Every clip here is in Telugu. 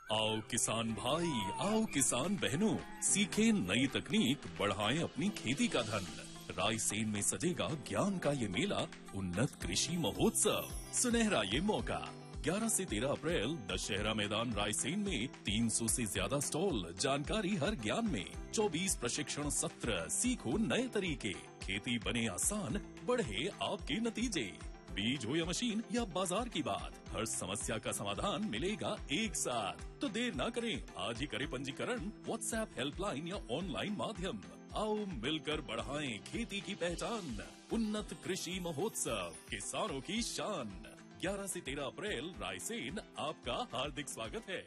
आओ किसान भाई आओ किसान बहनों सीखें नई तकनीक बढ़ाएं अपनी खेती का धन रायसेन में सजेगा ज्ञान का ये मेला उन्नत कृषि महोत्सव सुनहरा ये मौका 11 से 13 अप्रैल दशहरा मैदान रायसेन में 300 से ज्यादा स्टॉल जानकारी हर ज्ञान में 24 प्रशिक्षण सत्र सीखो नए तरीके खेती बने आसान बढ़े आपके नतीजे बीज हो या मशीन या बाजार की बात हर समस्या का समाधान मिलेगा एक साथ तो देर ना करें आज ही करें पंजीकरण व्हाट्सएप हेल्पलाइन या ऑनलाइन माध्यम आओ मिलकर बढ़ाएं खेती की पहचान उन्नत कृषि महोत्सव किसानों की शान 11 से 13 अप्रैल रायसेन आपका हार्दिक स्वागत है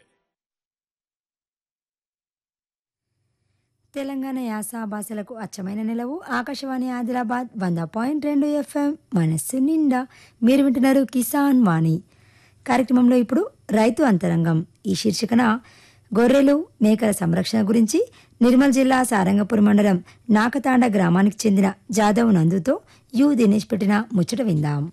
తెలంగాణ యాస భాషలకు అచ్చమైన నిలవు ఆకాశవాణి ఆదిలాబాద్ వంద పాయింట్ రెండు ఎఫ్ఎం మనస్సు నిండా మీరు వింటున్నారు కిసాన్ వాణి కార్యక్రమంలో ఇప్పుడు రైతు అంతరంగం ఈ శీర్షికన గొర్రెలు మేకల సంరక్షణ గురించి నిర్మల్ జిల్లా సారంగపూర్ మండలం నాకతాండ గ్రామానికి చెందిన జాదవ్ నందుతో యు దినేష్ పెట్టిన ముచ్చట విందాం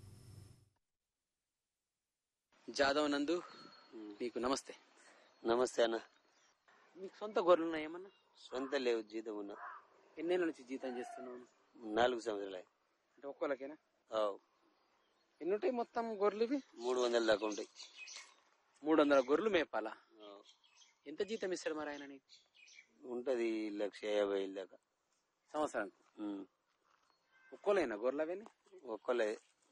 జాదవ్ నందు మీకు నమస్తే నమస్తే అన్న మీకు సొంత గొర్రెలు ఉన్నాయి ఏమన్నా సొంత లేవు జీతం ఉన్నా ఎన్నేళ్ళ నుంచి జీతం చేస్తున్నావు నాలుగు సంవత్సరాలు అంటే ఒక్కోలకేనా అవు ఎన్ని ఉంటాయి మొత్తం గొర్రెలు ఇవి మూడు వందల దాకా ఉంటాయి మూడు వందల గొర్రెలు మేపాలా అవు. ఎంత జీతం ఇస్తాడు మరి ఆయన నీకు ఉంటది లక్ష యాభై వేలు దాకా సంవత్సరానికి ఉమ్. ఒక్కోలేనా గొర్రెలు అవన్నీ ఒక్కలే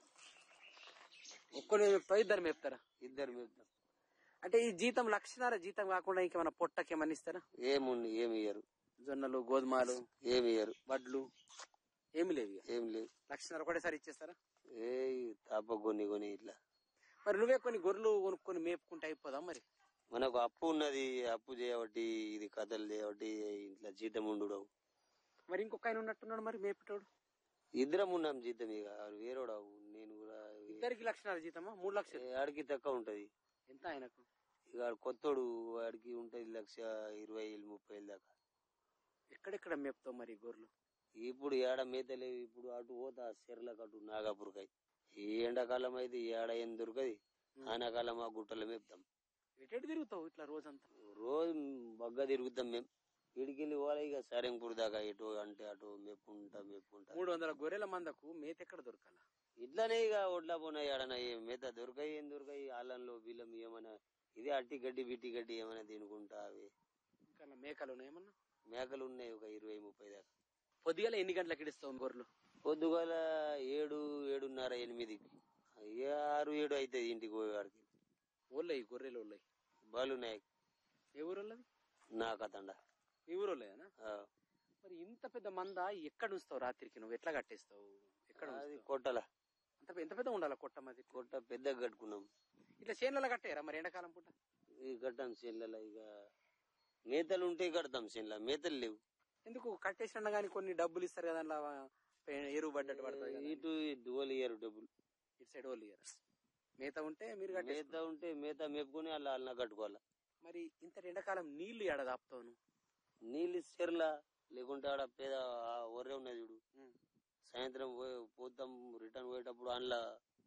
ఒక్కోలే మేపుతారా ఇద్దరు మేపుతారా ఇద్దరు మేపుతాం అంటే ఈ జీతం లక్షణాల జీతం కాకుండా ఇంకేమైనా పొట్టకి ఏమన్నా ఇస్తారా ఏముంది ఏమి ఇయ్యరు జొన్నలు గోధుమలు ఏమి ఇయ్యరు వడ్లు ఏమి లేవు ఇక ఏం లేవు లక్షణాలు ఒకటేసారి ఇచ్చేస్తారా ఏ తాప కొన్ని కొని ఇట్లా మరి నువ్వే కొన్ని గొర్రెలు కొనుక్కొని మేపుకుంటే అయిపోదా మరి మనకు అప్పు ఉన్నది అప్పు చేయబట్టి ఇది కథలు చేయబట్టి ఇట్లా జీతం ఉండు మరి ఇంకొక ఆయన ఉన్నట్టున్నాడు మరి మేపుటోడు ఇద్దరం ఉన్నాం జీతం ఇక వేరేడు నేను కూడా ఇద్దరికి లక్షణాల జీతమా మూడు లక్షలు ఏ ఆడికి తక్కువ ఉంటది ఎంత ఆయనకు ఇక ఆడు కొత్తోడు వాడికి ఉంటది లక్ష ఇరవై వేలు ముప్పై వేలు దాకా ఎక్కడెక్కడ మేపుతావు మరి గొర్రెలు ఇప్పుడు ఏడ మేతలేవు ఇప్పుడు అటు పోతా చెర్లకు అటు నాగాపూర్కాయ ఈ ఎండాకాలం అయితే ఈ ఏడ ఏం దొరకది ఆనాకాలం ఆ గుట్టలు మేపుతాం ఎటు తిరుగుతావు ఇట్లా రోజంతా రోజు బగ్గ తిరుగుతాం మేము ఇడికెళ్ళి పోవాలి ఇక సరెంపూర్ దాకా ఎటు అంటే అటు మేపుకుంటా మేపుకుంటా మూడు వందల గొర్రెల మందకు మేత ఎక్కడ దొరకాల ఇట్లానే ఇక ఒడ్ల పోనా ఏడన ఏ మేత దొరకాయి ఏం దొరకాయి ఆలంలో బిల్లం ఏమైనా ఇదే అట్టి గడ్డి బిట్టి గడ్డి ఏమైనా తినుకుంటా అవి ఇంకా మేకలు ఉన్నాయి ఏమన్నా మేకలు ఉన్నాయి ఒక ఇరవై ముప్పై దాకా పొద్దుగాల ఎన్ని గంటలకు ఇడుస్తావు గొర్రెలు పొద్దుగాల ఏడు ఏడున్నర ఎనిమిది ఇక ఆరు ఏడు అవుతుంది ఇంటికి పోయేవాడికి ఓళ్ళయి గొర్రెలు ఓళ్ళయి బాలు నాయక్ ఏ ఊరు వాళ్ళది నా కథండ మీ ఊరు వాళ్ళేనా మరి ఇంత పెద్ద మంద ఎక్కడ ఉంచుతావు రాత్రికి నువ్వు ఎట్లా కట్టేస్తావు ఎక్కడ అది ఉంచుతావు? కొట్టల అంత పె- ఎంత పెద్ద ఉండాలి కొట్ట మాది కొట్ట పెద్దగా కట్టుకున్నాం ఇట్లా చేనులలో కట్టారా మరి ఎండాకాలం పూట ఇక కట్టాం చేన్లలో ఇక మేతలు ఉంటే కడతాం చేన్ల మేతలు లేవు ఎందుకు కట్టేసిన కానీ కొన్ని డబ్బులు ఇస్తారు కదా అందులో పే- ఎరువు పడ్డట్టు పడుతుంది కదా. ఇటు డోలు ఇయ్యరు డబ్బులు ఇటు సైడ్ వాళ్ళు ఇయ్యరు. మేత ఉంటే మీరు కట్టేస్తారు మేత ఉంటే మేత మేపుకొని అలా అలా కట్టుకోవాలా మరి ఇంత ఎండాకాలం నీళ్లు ఎడ దాపుతావు నువ్వు నీళ్ళు చెర్ల లేకుంటే ఆడ పేద ఆ ఒర్రె ఉన్నది చూడు ఉం. సాయంత్రం పోయి- పోతాం రిటర్న్ పోయేటప్పుడు అందులో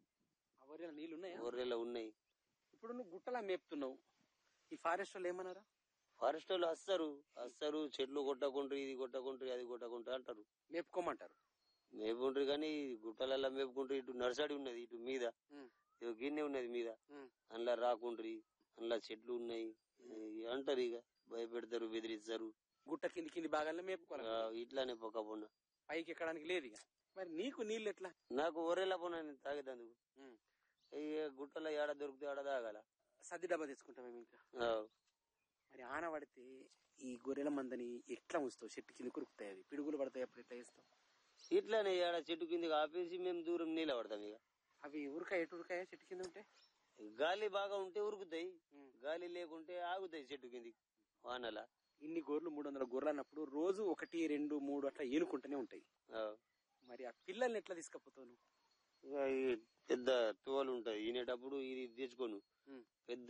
ఆ ఊరిలో నీళ్లు ఉన్నాయా ఒర్రెలు ఉన్నాయి ఇప్పుడు నువ్వు గుట్టలా మేపుతున్నావు ఈ ఫారెస్ట్ వాళ్ళు ఏమన్నారా ఫారెస్ట్ వాళ్ళు వస్తారు వస్తారు చెట్లు కొట్టకుండ్రి ఇది కొట్టకుండ్రి అది కొట్టకుండ్రి అంటారు మేపుకోమంటారు మేపుకుంటారు కానీ గుట్టలల్లో మేపుకుంటారు ఇటు నర్సరీ ఉన్నది ఇటు మీద ఉం. ఇటు గిన్నె ఉన్నది మీద ఉం. అందులో రాకుండ్రి అందులో చెట్లు ఉన్నాయి ఈ అంటారు ఇక భయపెడతారు బెదిరిస్తారు గుట్ట కింది కింది భాగాల్లో మేపుకోవాలి ఆ, ఇట్లానే పొక్కబోన్న పైకి ఎక్కడానికి లేదు ఇక మరి నీకు నీళ్ళు ఎట్లా నాకు ఒరేలా పోనా నేను తాగేదందుకు ఉం. ఈ గుట్టలో ఏడ దొరికితే ఆడ తాగాల సద్ది డబ్బా తెచ్చుకుంటాం మేము ఇంకా ఆ, మరి ఆన పడితే ఈ గొర్రెల మందని ఎట్లా ఉంచుతావు చెట్టు కింద కురుకుతాయి అవి పిడుగులు పడతాయి అప్పుడు ఎట్లా చేస్తావు ఇట్లానే ఏడ చెట్టు కిందకి ఆపేసి మేము దూరం నీళ్ళ పడతాం ఇక అవి ఉరకాయ ఎటు ఉరకాయ చెట్టు కింద ఉంటే గాలి బాగా ఉంటే ఉరుకుతాయి ఉం. గాలి లేకుంటే ఆగుతాయి చెట్టు కిందికి వానల ఇన్ని గొర్రెలు మూడు వందల గొర్రెలు అన్నప్పుడు రోజు ఒకటి రెండు మూడు అట్లా ఏనుకుంటూనే ఉంటాయి ఆ. మరి ఆ పిల్లల్ని ఎట్లా తీసుకపోతావు నువ్వు ఇక ఈ పెద్ద తువలు ఉంటది ఈనేటప్పుడు ఇది తెచ్చుకోను ఉం. పెద్ద